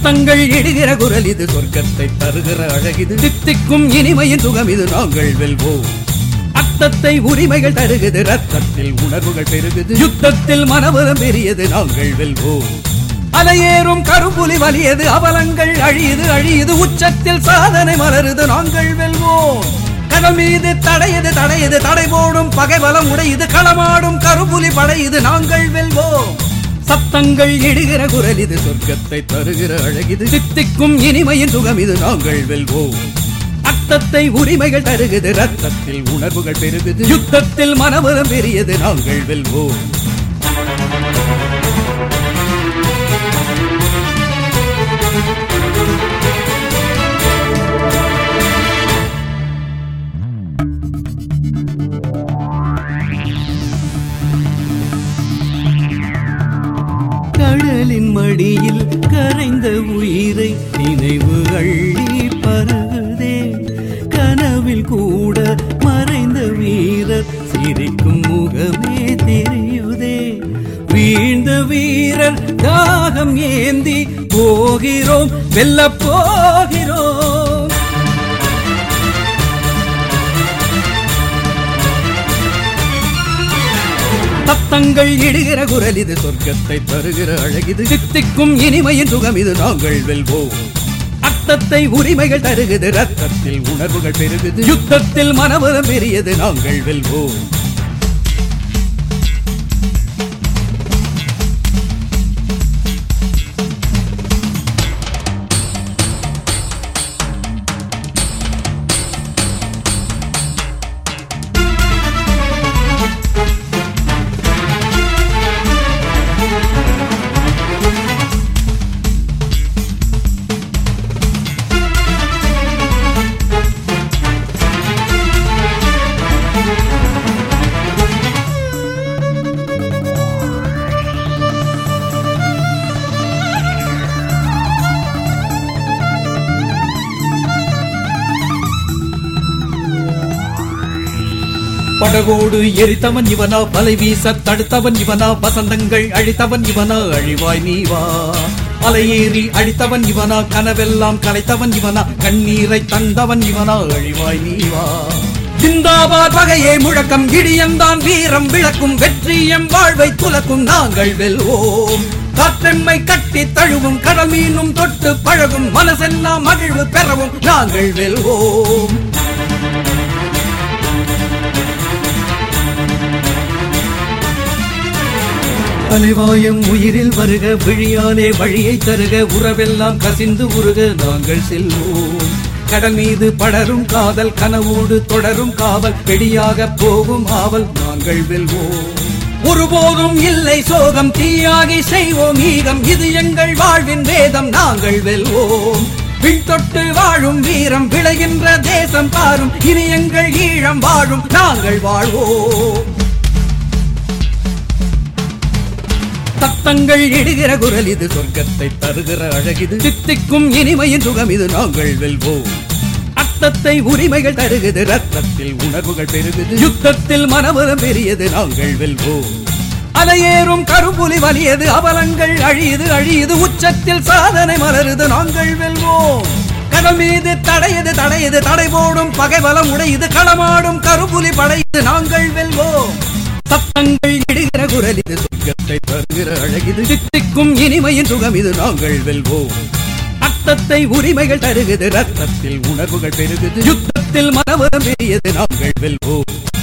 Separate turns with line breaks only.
சத்தங்கள் இடுகிற குரல் இது சொர்க்கத்தை தருகிற அழகிது தித்திக்கும் இனிமையின் சுகம் இது நாங்கள் வெல்வோம் அத்தத்தை உரிமைகள் தருகுது ரத்தத்தில் உணர்வுகள் பெருகுது யுத்தத்தில் மனபலம் பெரியது நாங்கள் வெல்வோம் அலையேறும் கருப்புலி வலியது அவலங்கள் அழியுது அழியுது உச்சத்தில் சாதனை மலருது நாங்கள் வெல்வோம் கடல் மீது தடையது தடையது தடை போடும் பகை பலம் உடையுது களமாடும் கருப்புலி படையுது நாங்கள் வெல்வோம் சத்தங்கள் இடுகிற குரல் இது சொர்க்கத்தை தருகிற அழகிது சித்திக்கும் இனிமையின் சுகம் இது நாங்கள் வெல்வோம் அத்தத்தை உரிமைகள் தருகுது ரத்தத்தில் உணர்வுகள் பெருகுது யுத்தத்தில் மனபலம் பெரியது நாங்கள் வெல்வோம் கடலின் மடியில் கரைந்த உயிரை நினைவு அள்ளி பருகுதே கனவில் கூட மறைந்த வீரர் சிரிக்கும் முகமே தெரியுதே வீழ்ந்த வீரர் தாகம் ஏந்தி போகிறோம் வெல்லப் போகிறோம் சத்தங்கள் இடுகிற குரல் இது சொர்க்கத்தை தருகிற அழகிது சித்திக்கும் இனிமையின் சுகம் இது நாங்கள் வெல்வோம் அத்தத்தை உரிமைகள் தருகுது ரத்தத்தில் உணர்வுகள் பெருகுது யுத்தத்தில் மனபலம் பெரியது நாங்கள் வெல்வோம் படகோடு எரித்தவன் இவனா வலை வீச தடுத்தவன் இவனா வசந்தங்கள் அழித்தவன் இவனா அழிவாய் நீ வா அலையேறி அடித்தவன் இவனா கனவெல்லாம் கலைத்தவன் இவனா கண்ணீரை தந்தவன் இவனா அழிவாய் நீ வா சிந்தாபாத் வகையே முழக்கம் இடியந்தான் வீரம் விளக்கும் வெற்றியம் வாழ்வை துலக்கும் நாங்கள் வெல்வோம் காற்றெம்மை கட்டி தழுவும் கடல் மீனும் தொட்டு பழகும் மனசெல்லாம் மகிழ்வு பெறவும் நாங்கள் வெல்வோம் அலைவாயம் உயிரில் வருக விழியாலே வழியை தருக உறவெல்லாம் கசிந்து உருக நாங்கள் செல்வோம் கடல் மீது படரும் காதல் கனவோடு தொடரும் காவல் வெடியாக போகும் ஆவல் நாங்கள் வெல்வோம் ஒருபோதும் இல்லை சோகம் தீயாகி செய்வோம் ஈகம் இது எங்கள் வாழ்வின் வேதம் நாங்கள் வெல்வோம் விண் தொட்டு வாழும் வீரம் விளைகின்ற தேசம் பாரும் இனி எங்கள் ஈழம் வாழும் நாங்கள் வாழ்வோம் சத்தங்கள் இடுகிற குரல் இது சொர்க்கத்தை தருகிற அழகிது சித்திக்கும் இனிமையின் சுகம் இது நாங்கள் வெல்வோம் அத்தத்தை உரிமைகள் தருகுது ரத்தத்தில் உணர்வுகள் பெருகுது யுத்தத்தில் மனபலம் பெரியது நாங்கள் வெல்வோம் அலையேறும் கருப்புலி வலியது அவலங்கள் அழியுது அழியுது உச்சத்தில் சாதனை மலருது நாங்கள் வெல்வோம் கடல் மீது தடையது தடையது தடை போடும் பகை பலம் உடையுது களமாடும் கருப்புலி படையுது நாங்கள் வெல்வோம் சத்தங்கள் இடுகிற குரல் இது சொர்க்கத்தை தருகிற அழகிது சித்திக்கும் இனிமையின் சுகம் இது நாங்கள் வெல்வோம் அத்தத்தை உரிமைகள் தருகுது ரத்தத்தில் உணர்வுகள் பெருகுது யுத்தத்தில் மனவரம் பெரியது நாங்கள் வெல்வோம்